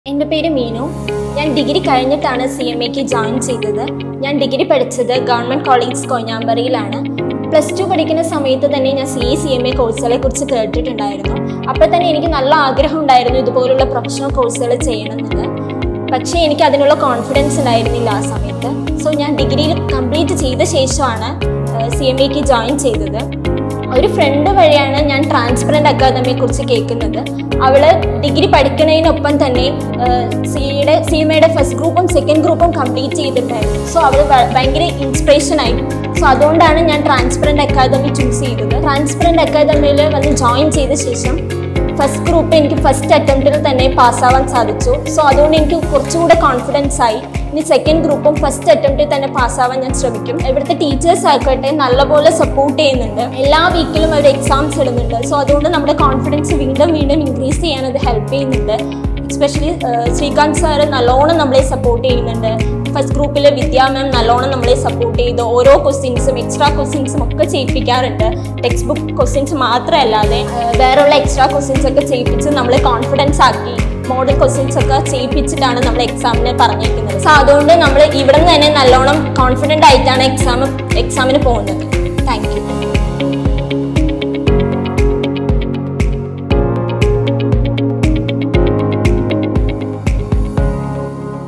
എൻ്റെ പേര് മീനു ഞാൻ ഡിഗ്രി കഴിഞ്ഞിട്ടാണ് സി എം എക്ക് ജോയിൻ ചെയ്തത് ഞാൻ ഡിഗ്രി പഠിച്ചത് ഗവൺമെൻറ് കോളേജ് കൊഞ്ഞാമ്പറിയിലാണ് പ്ലസ് ടു പഠിക്കുന്ന സമയത്ത് തന്നെ ഞാൻ C A C M A കോഴ്സുകളെ കുറിച്ച് കേട്ടിട്ടുണ്ടായിരുന്നു അപ്പോൾ തന്നെ എനിക്ക് നല്ല ആഗ്രഹം ഉണ്ടായിരുന്നു ഇതുപോലുള്ള പ്രൊഫഷണൽ കോഴ്സുകൾ ചെയ്യണമെന്നത് പക്ഷേ എനിക്ക് അതിനുള്ള കോൺഫിഡൻസ് ഉണ്ടായിരുന്നില്ല ആ സമയത്ത് സോ ഞാൻ ഡിഗ്രി കംപ്ലീറ്റ് ചെയ്ത ശേഷമാണ് സി എം എക്ക് ജോയിൻ ചെയ്തത് ഒരു ഫ്രണ്ട് വഴിയാണ് ഞാൻ ട്രാൻസ്പെറൻറ്റ് അക്കാദമിയെ കുറിച്ച് കേൾക്കുന്നത് അവള് ഡിഗ്രി പഠിക്കുന്നതിനൊപ്പം തന്നെ സിയുടെ സി എം എയുടെ ഫസ്റ്റ് ഗ്രൂപ്പും സെക്കൻഡ് ഗ്രൂപ്പും കംപ്ലീറ്റ് ചെയ്തിട്ടുണ്ടായിരുന്നു സോ അവൾ ഭയങ്കര ഇൻസ്പിറേഷൻ ആയി സോ അതുകൊണ്ടാണ് ഞാൻ ട്രാൻസ്പെറൻറ്റ് അക്കാദമി ചൂസ് ചെയ്തത് ട്രാൻസ്പെറൻറ്റ് അക്കാദമിയിൽ വന്ന് ജോയിൻ ചെയ്ത ശേഷം ഫസ്റ്റ് ഗ്രൂപ്പ് എനിക്ക് ഫസ്റ്റ് അറ്റംപ്റ്റിൽ തന്നെ പാസ്സാവാൻ സാധിച്ചു സോ അതുകൊണ്ട് എനിക്ക് കുറച്ചുകൂടെ കോൺഫിഡൻസ് ആയി ഇനി സെക്കൻഡ് ഗ്രൂപ്പും ഫസ്റ്റ് അറ്റംപ്റ്റിൽ തന്നെ പാസ്സാവാൻ ഞാൻ ശ്രമിക്കും ഇവിടുത്തെ ടീച്ചേഴ്സ് ആയിക്കോട്ടെ നല്ലപോലെ സപ്പോർട്ട് ചെയ്യുന്നുണ്ട് എല്ലാ വീക്കിലും അവർ എക്സാംസ് ഇടുന്നുണ്ട് സോ അതുകൊണ്ട് നമ്മുടെ കോൺഫിഡൻസ് വീണ്ടും വീണ്ടും ഇൻക്രീസ് ചെയ്യാൻ അത് ഹെൽപ്പ് ചെയ്യുന്നുണ്ട് എസ്പെഷ്യലി ശ്രീകാന്ത് സാറ് നല്ലോണം നമ്മളെ സപ്പോർട്ട് ചെയ്യുന്നുണ്ട് ഫസ്റ്റ് ഗ്രൂപ്പിലെ വിദ്യാ മാം നല്ലോണം നമ്മളെ സപ്പോർട്ട് ചെയ്ത് ഓരോ ക്വസ്റ്റ്യൻസും എക്സ്ട്രാ ക്വസ്റ്റ്യൻസും ഒക്കെ ചെയ്യിപ്പിക്കാറുണ്ട് ടെക്സ്റ്റ് ബുക്ക് ക്വസ്റ്റ്യൻസ് മാത്രമല്ലാതെ ഏഹ്, വേറെയുള്ള എക്സ്ട്രാ ക്വസ്റ്റ്യൻസ് ഒക്കെ ചെയ്യിപ്പിച്ച് നമ്മളെ കോൺഫിഡൻസ് ആക്കി മോഡൽ ക്വസ്റ്റ്യൻസ് ഒക്കെ ചെയ്യിപ്പിച്ചിട്ടാണ് നമ്മൾ എക്സാമിന് പറഞ്ഞേക്കുന്നത് സോ അതുകൊണ്ട് നമ്മൾ ഇവിടെ നിന്ന് തന്നെ നല്ലോണം കോൺഫിഡൻ്റ് ആയിട്ടാണ് എക്സാം എക്സാമിന് പോകുന്നത് താങ്ക് യു